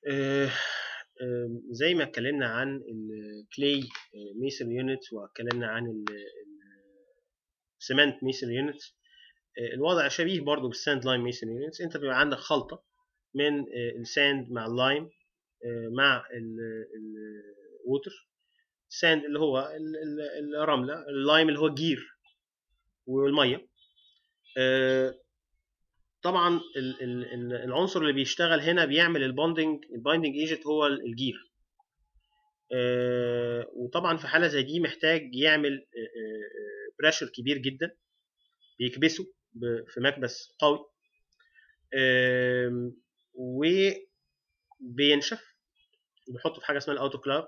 آه، آه، زي ما اتكلمنا عن الكلي ميسن يونت واتكلمنا عن السمنت ميسن يونت الوضع شبيه برضو بالساند لايم ميسن يونتس انت بيبقى عندك خلطه من آه، الساند مع اللايم آه، مع الووتر الساند اللي هو ال- ال- الرمله اللايم اللي هو الجير والميه آه، طبعا ال- ال- ال- العنصر اللي بيشتغل هنا بيعمل البوندنج البايندنج ايجنت هو ال- الجير آه، وطبعا في حاله زي دي محتاج يعمل بريشر كبير جدا بيكبسه ب- في مكبس قوي آم، وبينشف بيحطه في حاجه اسمها الاوتوكلاف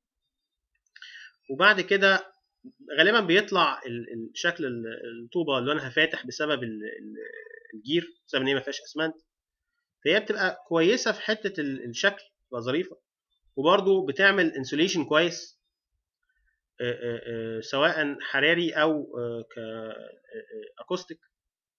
وبعد كده غالبا بيطلع ال- ال- شكل ال- الطوبه لونها فاتح بسبب ال- ال- الجير بسبب ان هي ما فيهاش اسمنت فهي بتبقى كويسه في حته ال- الشكل بتبقى ظريفه وبرده بتعمل انسوليشن كويس آه، آه، آه، سواء حراري او كاكوستيك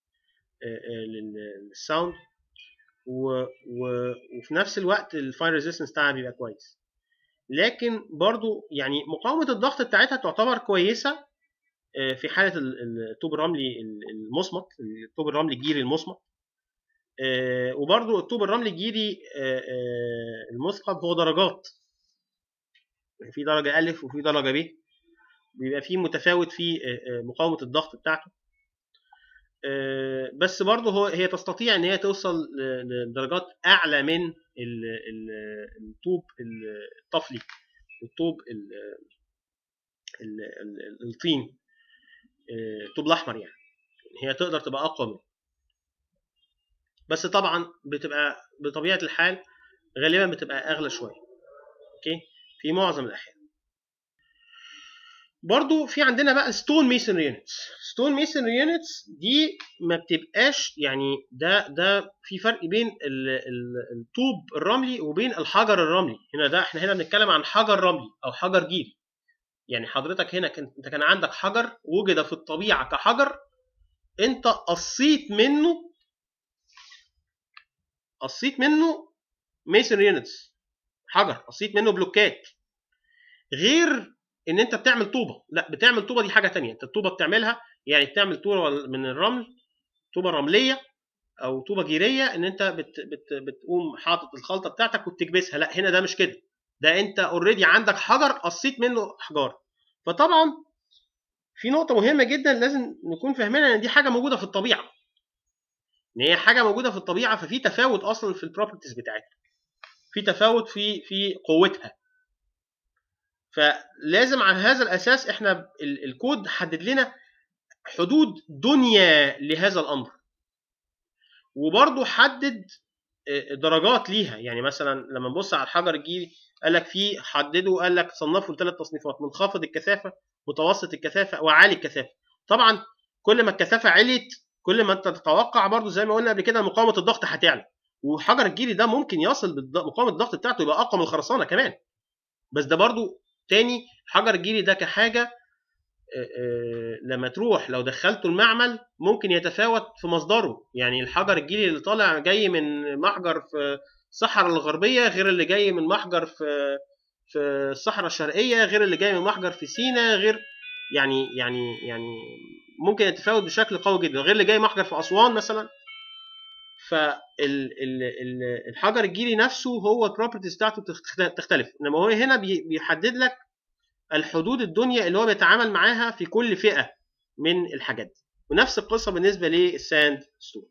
للساوند و- و- وفي نفس الوقت الفاير ريزيستنس بتاعها بيبقى كويس لكن برضو يعني مقاومه الضغط بتاعتها تعتبر كويسه آه، في حاله ال- ال- الطوب الرملي ال- المصمت الطوب الرملي الجيري المصمت آه، وبرضو الطوب الرملي الجيري آه، آه، المثقب هو درجات يعني في درجه الف وفي درجه ب بيبقى فيه متفاوت في آه، آه، مقاومه الضغط بتاعته آه، بس برضه هو هي تستطيع ان هي توصل ل- لدرجات اعلى من ال- ال- الطوب الطفلي والطوب ال- ال- ال- الطين آه، الطوب الاحمر يعني هي تقدر تبقى اقوى منه بس طبعا بتبقى بطبيعه الحال غالبا بتبقى اغلى شويه اوكي في معظم الاحيان برضو في عندنا بقى ستون ميسون يونتس ستون ميسون يونتس دي ما بتبقاش يعني ده ده في فرق بين ال- ال- الطوب الرملي وبين الحجر الرملي هنا ده احنا هنا بنتكلم عن حجر رملي او حجر جيري يعني حضرتك هنا كان انت كان عندك حجر وجد في الطبيعه كحجر انت قصيت منه قصيت منه ميسون يونتس حجر قصيت منه بلوكات غير ان انت بتعمل طوبه لا بتعمل طوبه دي حاجه تانية انت الطوبه بتعملها يعني بتعمل طوبه من الرمل طوبه رمليه او طوبه جيريه ان انت بت بت بتقوم حاطط الخلطه بتاعتك وبتكبسها لا هنا ده مش كده ده انت اوريدي عندك حجر قصيت منه احجار فطبعا في نقطه مهمه جدا لازم نكون فاهمينها ان دي حاجه موجوده في الطبيعه ان هي حاجه موجوده في الطبيعه ففي تفاوت اصلا في البروبرتيز بتاعتها في تفاوت في في قوتها فلازم على هذا الاساس احنا ال- الكود حدد لنا حدود دنيا لهذا الامر وبرضه حدد آه، درجات ليها يعني مثلا لما نبص على الحجر الجيري قال لك في حدده قال لك صنفه لثلاث تصنيفات منخفض الكثافه متوسط الكثافه وعالي الكثافه طبعا كل ما الكثافه عليت كل ما انت تتوقع برضه زي ما قلنا قبل كده مقاومه الضغط هتعلى وحجر الجيري ده ممكن يصل بالض- مقاومه الضغط بتاعته يبقى اقوى من الخرسانه كمان بس ده برضه تاني حجر الجيري ده كحاجه آه، آه، لما تروح لو دخلته المعمل ممكن يتفاوت في مصدره يعني الحجر الجيري اللي طالع جاي من محجر في الصحراء الغربيه غير اللي جاي من محجر في في الصحراء الشرقيه غير اللي جاي من محجر في سيناء غير يعني يعني يعني ممكن يتفاوت بشكل قوي جدا غير اللي جاي محجر في اسوان مثلا فالحجر الجيري نفسه هو البروبرتيز بتاعته بتخت- تختلف انما هو هنا بي- بيحدد لك الحدود الدنيا اللي هو بيتعامل معاها في كل فئه من الحاجات دي ونفس القصه بالنسبه للساند ستون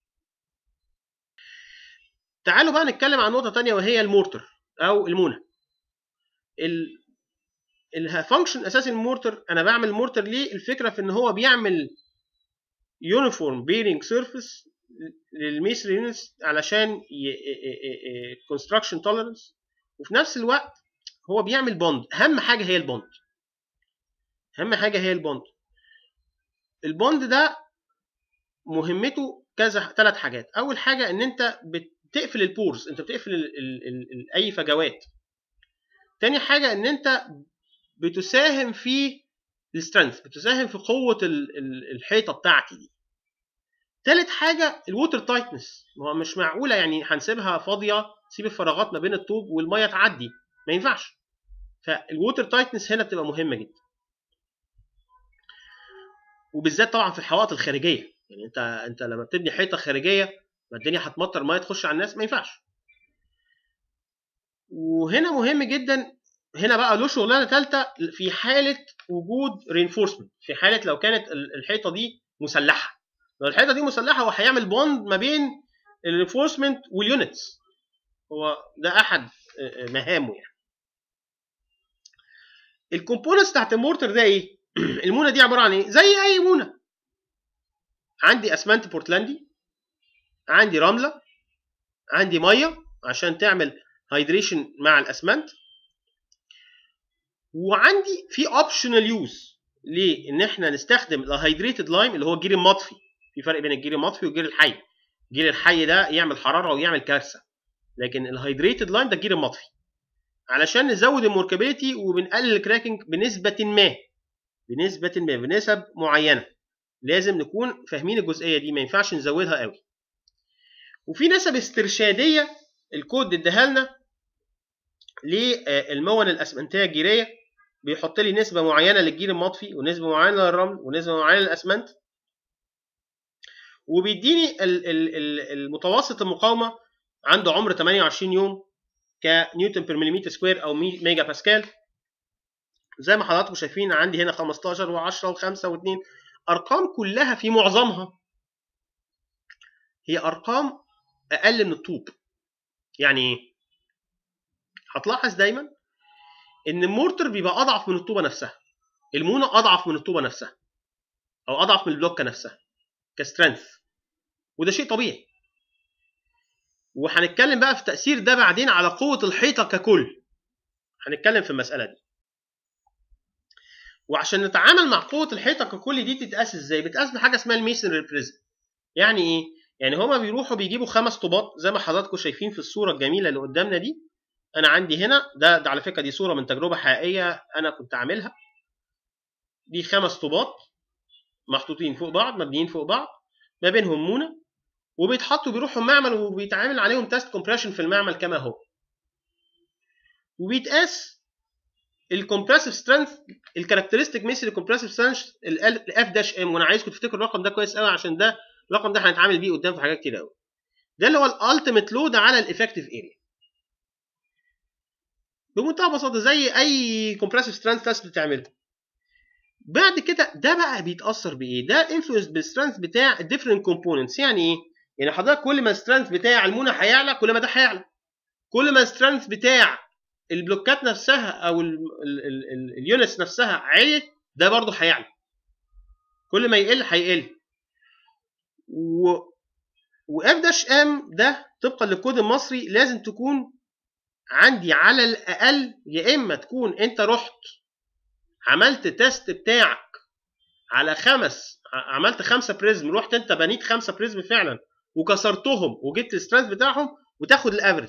تعالوا بقى نتكلم عن نقطه تانية وهي المورتر او المونه ال الفانكشن اساسي المورتر انا بعمل مورتر ليه الفكره في ان هو بيعمل يونيفورم بيرنج سيرفيس للميسري يونتس علشان كونستراكشن توليرنس وفي نفس الوقت هو بيعمل بوند اهم حاجه هي البوند اهم حاجه هي البوند البوند ده مهمته كذا ثلاث حاجات اول حاجه ان انت بتقفل البورز انت بتقفل ال ال ال ال اي فجوات تاني حاجه ان انت بتساهم في السترينث بتساهم في قوه ال ال الحيطه بتاعتي دي تالت حاجه الووتر تايتنس ما هو مش معقوله يعني هنسيبها فاضيه سيب الفراغات ما بين الطوب والميه تعدي ما ينفعش فالووتر تايتنس هنا بتبقى مهمه جدا وبالذات طبعا في الحوائط الخارجيه يعني انت انت لما بتبني حيطه خارجيه ما الدنيا هتمطر ميه تخش على الناس ما ينفعش وهنا مهم جدا هنا بقى له شغلانه ثالثه في حاله وجود رينفورسمنت في حاله لو كانت الحيطه دي مسلحه لو الحيطه دي مسلحه هو هيعمل بوند ما بين الرينفورسمنت واليونتس هو ده احد مهامه يعني الكومبوننتس بتاعت المورتر ده ايه المونه دي عباره عن ايه زي اي مونه عندي اسمنت بورتلاندي عندي رمله عندي ميه عشان تعمل هايدريشن مع الاسمنت وعندي في اوبشنال يوز ليه ان احنا نستخدم الهيدريتد لايم اللي هو الجير المطفي في فرق بين الجير المطفي والجير الحي الجير الحي ده يعمل حراره ويعمل كارثه لكن الهيدريتد لايم ده الجير المطفي علشان نزود الموركابيلتي وبنقلل الكراكنج بنسبه ما بنسبه ما بنسب معينه لازم نكون فاهمين الجزئيه دي ما ينفعش نزودها قوي وفي نسب استرشاديه الكود اداها لنا للمون الاسمنتيه الجيريه بيحط لي نسبه معينه للجير المطفي ونسبه معينه للرمل ونسبه معينه للاسمنت وبيديني المتوسط المقاومه عنده عمر 28 يوم كنيوتن بير مليمتر سكوير او ميجا باسكال زي ما حضراتكم شايفين عندي هنا 15 و10 و5 و2 ارقام كلها في معظمها هي ارقام اقل من الطوب يعني ايه هتلاحظ دايما ان المورتر بيبقى اضعف من الطوبه نفسها المونه اضعف من الطوبه نفسها او اضعف من البلوكه نفسها كسترينث وده شيء طبيعي وهنتكلم بقى في التاثير ده بعدين على قوه الحيطه ككل هنتكلم في المساله دي وعشان نتعامل مع قوه الحيطه ككل دي تتقاس ازاي بتقاس بحاجه اسمها الميسن ريبريزم يعني ايه يعني هما بيروحوا بيجيبوا خمس طوبات زي ما حضراتكم شايفين في الصوره الجميله اللي قدامنا دي انا عندي هنا ده, ده على فكره دي صوره من تجربه حقيقيه انا كنت عاملها دي خمس طوبات محطوطين فوق بعض مبنيين فوق بعض ما بينهم مونه وبيتحطوا بيروحوا المعمل وبيتعامل عليهم تيست كومبريشن في المعمل كما هو وبيتقاس الكومبريسيف سترينث الكاركترستيك ميسي الكومبريسيف سترينث الاف داش ام وانا عايزكم تفتكروا الرقم ده كويس قوي عشان ده الرقم ده هنتعامل بيه قدام في حاجات كتير قوي ده اللي هو الالتيميت لود على الافكتيف اريا بمنتهى البساطه زي اي كومبريسيف سترينث تيست بتعمله بعد كده ده بقى بيتاثر بايه ده انفلونس بالسترينث بتاع الديفرنت كومبوننتس يعني ايه يعني حضرتك كل ما السترينث بتاع المونه هيعلى كل ما ده هيعلى كل ما السترينث بتاع البلوكات نفسها او اليونتس نفسها عليت ده برضه هيعلى كل ما يقل هيقل و واف داش ام ده طبقا للكود المصري لازم تكون عندي على الاقل يا اما تكون انت رحت عملت تيست بتاعك على خمس عملت خمسه بريزم رحت انت بنيت خمسه بريزم فعلا وكسرتهم وجبت السترينث بتاعهم وتاخد الافرج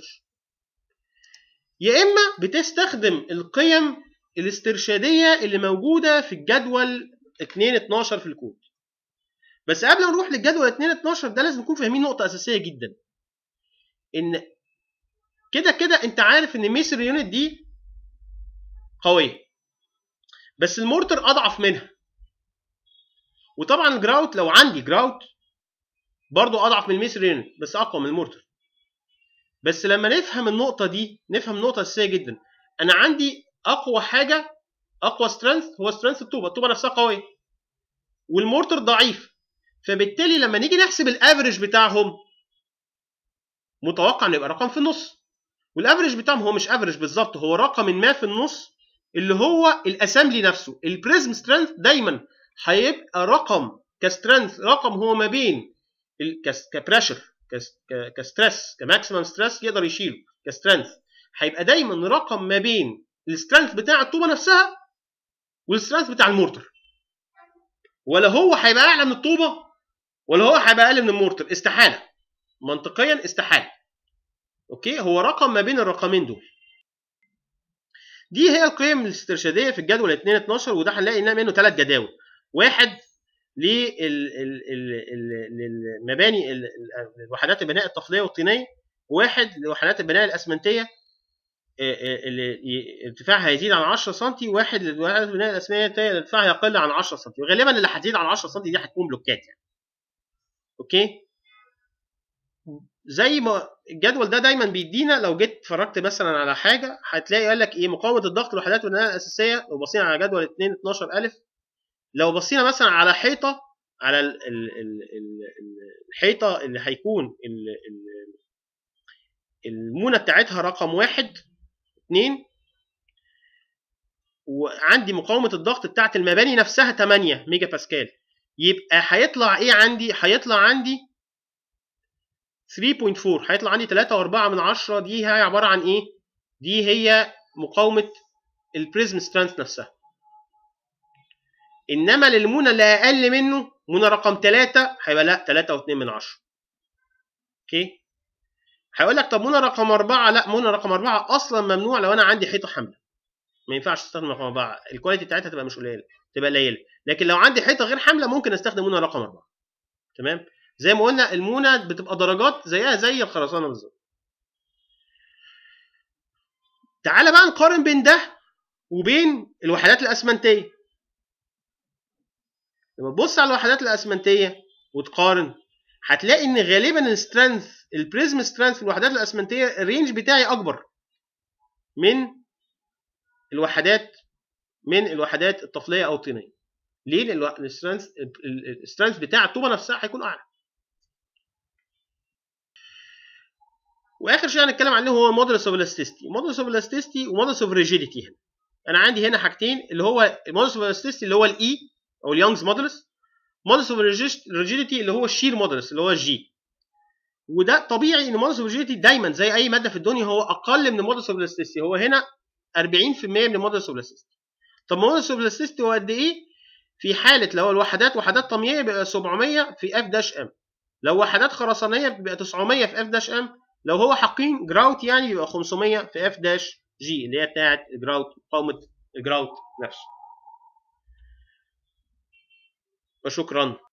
يا اما بتستخدم القيم الاسترشاديه اللي موجوده في الجدول 2 12 في الكود بس قبل ما نروح للجدول 2 12 ده لازم نكون فاهمين نقطه اساسيه جدا ان كده كده انت عارف ان ميسر يونت دي قويه بس المورتر اضعف منها وطبعا الجراوت لو عندي جراوت برضو اضعف من الميسر يونت بس اقوى من المورتر بس لما نفهم النقطة دي نفهم نقطة أساسية جدا أنا عندي أقوى حاجة أقوى سترينث هو سترينث الطوبة الطوبة نفسها قوية والمورتر ضعيف فبالتالي لما نيجي نحسب الافرج بتاعهم متوقع انه يبقى رقم في النص والافرج بتاعهم هو مش افرج بالظبط هو رقم ما في النص اللي هو الاسامبلي نفسه البريزم سترينث دايما هيبقى رقم كسترينث رقم هو ما بين كبريشر كستريس كماكسيمم ستريس يقدر يشيله كسترينث هيبقى دايما رقم ما بين السترينث بتاع الطوبه نفسها والسترينث بتاع المورتر ولا هو هيبقى اعلى من الطوبه ولا هو هيبقى اقل من المورتر استحاله منطقيا استحاله اوكي هو رقم ما بين الرقمين دول دي هي القيم الاسترشاديه في الجدول 2 12 وده هنلاقي منه ثلاث جداول واحد للمباني الوحدات البناء الطفليه والطينيه واحد لوحدات البناء الاسمنتيه اللي ارتفاعها هيزيد عن 10 سم واحد للوحدات البناء الاسمنتيه اللي ارتفاعها يقل عن 10 سم وغالبا اللي هتزيد عن 10 سم دي هتكون بلوكات يعني اوكي زي ما الجدول ده دايما بيدينا لو جيت اتفرجت مثلا على حاجه هتلاقي قال لك ايه مقاومه الضغط الوحدات البناء الاساسيه لو بصينا على جدول 2 12000 لو بصينا مثلا على حيطه على ال ال ال الحيطه اللي هيكون المونه بتاعتها رقم واحد اتنين وعندي مقاومه الضغط بتاعت المباني نفسها 8 ميجا باسكال يبقى هيطلع ايه عندي هيطلع عندي 3.4 هيطلع عندي 3.4 من 10 دي هي عباره عن ايه دي هي مقاومه البريزم سترانث نفسها انما للمونه اللي اقل منه مونه رقم 3 هيبقى لا 3.2 من 10 اوكي هيقول لك طب مونه رقم 4 لا مونه رقم 4 اصلا ممنوع لو انا عندي حيطه حامله ما ينفعش استخدم رقم 4 الكواليتي بتاعتها تبقى مش قليله تبقى قليله لكن لو عندي حيطه غير حامله ممكن استخدم مونه رقم 4 تمام زي ما قلنا المونه بتبقى درجات زيها زي الخرسانه بالظبط تعالى بقى نقارن بين ده وبين الوحدات الاسمنتيه لما تبص على الوحدات الاسمنتيه وتقارن هتلاقي ان غالبا السترينث البريزم سترينث في الوحدات الاسمنتيه الرينج بتاعي اكبر من الوحدات من الوحدات الطفليه او الطينيه ليه لان السترينث السترينث بتاع الطوبه نفسها هيكون اعلى واخر شيء هنتكلم عنه هو مودولس اوف الاستيستي مودولس اوف الاستيستي ومودولس اوف ريجيديتي هنا انا عندي هنا حاجتين اللي هو المودولس اوف الاستيستي اللي هو الاي او اليونجز مودولس مودولس اوف ريجيديتي اللي هو الشير مودولس اللي هو الجي وده طبيعي ان مودولس اوف ريجيديتي دايما زي اي ماده في الدنيا هو اقل من المودولس اوف الاستيستي هو هنا 40% من المودولس اوف الاستيستي طب مودولس اوف الاستيستي هو قد ايه في حاله لو الوحدات وحدات طمية بيبقى 700 في اف داش ام لو وحدات خرسانيه بيبقى 900 في اف داش ام لو هو حقين جراوت يعني بيبقى 500 في اف داش جي اللي هي بتاعت جراوت مقاومه جراوت نفسه وشكرا